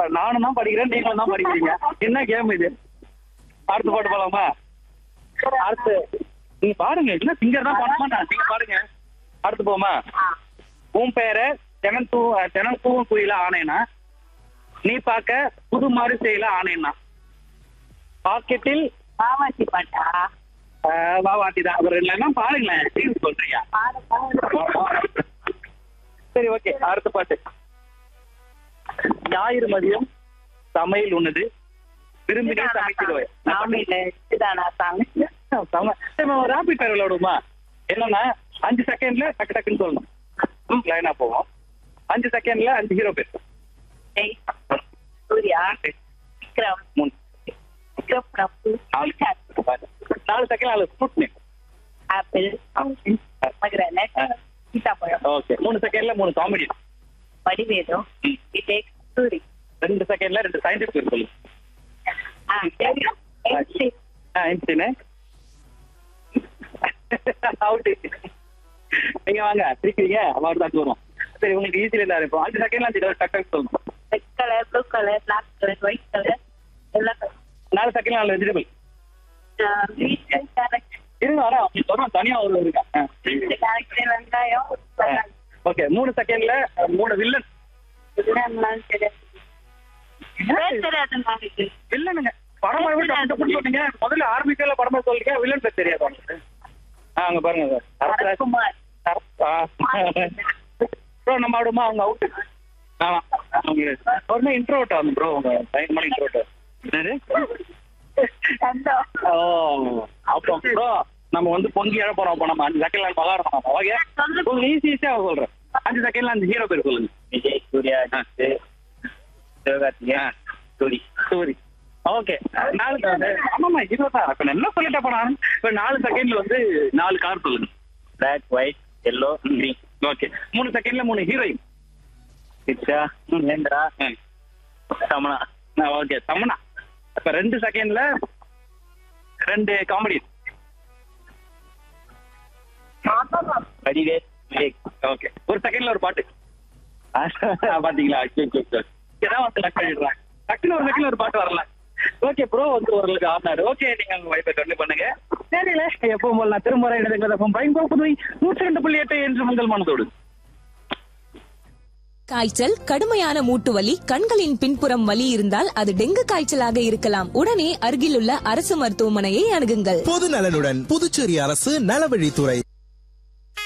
நானும் தான் படிக்கிறேன் நீங்களும் தான் படிக்கிறீங்க என்ன கேம் இது அடுத்து பாட்டு போலாமா அடுத்து நீங்க பாருங்க என்ன சிங்கர் தான் பண்ணமா நீங்க பாருங்க அடுத்து போமா உன் பேரை தினம் தூ தினம் தூவும் குயில ஆனேனா நீ பார்க்க புது மாதிரி செய்யல ஆனேனா பாக்கெட்டில் மாவாசி பாட்டா வாவாட்டி தான் ஒரு இல்லைன்னா பாருங்களேன் சீன் சொல்றீங்க சரி ஓகே அடுத்த பாட்டு ஞாயிறு மதியம் சமையல் உண்ணுது விரும்பினே சமைச்சிடுவேன் சாமியில இதுதானா சாமி ராபிட் ஃபயர் விளையாடுமா என்னன்னா அஞ்சு செகண்ட்ல டக்கு டக்குன்னு சொல்லணும் லைனா போவோம் அஞ்சு செகண்ட்ல அஞ்சு ஹீரோ பேர் ஜெய் சூர்யா விக்ரம் மூணு விக்ரம் பிரபு நாலு நாலு செகண்ட் நாலு ஃப்ரூட் நேம் ஆப்பிள் மகரனட் சீதாப்பழம் ஓகே மூணு செகண்ட்ல மூணு காமெடி வடிவேதம் விவேக் சூரி ரெண்டு செகண்ட்ல ரெண்டு சயின்டிஸ்ட் பேர் சொல்லு ஆ எம்சி ஆ என்சினு அவுட் நீங்க வாங்க சிரிக்கிறீங்க அவார்டு தான் வரும் சரி உங்களுக்கு ஈஸியில இருந்தா இப்போ அஞ்சு செகண்ட்ல அஞ்சு டக்கு டக்கு சொல்லணும் red colour blue colour black colour white colour எல்லா நாலு செகண்ட் நாலு வெஜிடபிள் கலர் கேரட் இருங்க வரேன் உங்களுக்கு வரும் தனியா ஒரு இருக்கா கேரட் வெங்காயம் ஓகே மூணு செகண்ட்ல மூணு வில்லன் என்னன்னு தெரியாது பேர் தெரியாது நாளைக்கு வில்லனுங்க படம் எப்படி சொன்னீங்க முதல்ல ஆரம்பிக்கல படமா சொல்றீங்க வில்லன் பேர் தெரியாது உங்களுக்கு ஆ அங்க பாருங்க சார் சரத்குமார் ப்ரோ நம்ம ஆடுமா அவங்க அவுட் ஆமா அவங்க ஒரு இன்ட்ரோட் ஆகும் ப்ரோ உங்க டைம் மணி இன்ட்ரோட் என்னது சந்தோஷ் ஓ அப்போ ப்ரோ நம்ம வந்து பொங்கி எழ போறோம் அப்போ நம்ம அஞ்சு செகண்ட்ல பகாரம் ஓகே உங்களுக்கு ஈஸி ஈஸியா சொல்றேன் அஞ்சு செகண்ட்ல அஞ்சு ஹீரோ பேர் சொல்லுங்க விஜய் சூர்யா ஆ. சிவகார்த்திகேயன் சூரி சூரி ஓகே நாலு ஆமாமா ஹீரோ தான் இப்ப என்ன சொல்லிட்டேன் அப்ப நான் இப்ப நாலு செகண்ட்ல வந்து நாலு கார் சொல்லுங்க black white yellow green okay மூணு செகண்ட்ல மூணு ஹீரோயின் சித்ரா மகேந்திரா சமனா ஓகே தமனா இப்ப ரெண்டு செகண்ட்ல ரெண்டு காமெடி வடிவேல் விவேக் ஓகே ஒரு செகண்ட்ல ஒரு பாட்டு பாத்தீங்களா அச்சோ, அச்சோ, அச்சோ. இங்கதான் வந்து லக் பண்ணிடுறாங்க டக்குனு ஒரு செகண்ட்ல ஒரு பாட்டு வரல ஓகே ப்ரோ வந்து ஓரளவுக்கு ஆடினாரு ஓகே நீங்க உங்க வைப்பை கண்டினியூ பண்ணுங்க சரியில்ல எப்பவும் போல நான் திரும்ப இடதுக்கு பயன்போ புதுவை நூற்றி ரெண்டு புள்ளி எட்டு என்று உங்கள் மனதோடு காய்ச்சல் கடுமையான மூட்டு வலி கண்களின் பின்புறம் வலி இருந்தால் அது டெங்கு காய்ச்சலாக இருக்கலாம் உடனே அருகிலுள்ள அரசு மருத்துவமனையை அணுகுங்கள் பொது நலனுடன் புதுச்சேரி அரசு நலவழித்துறை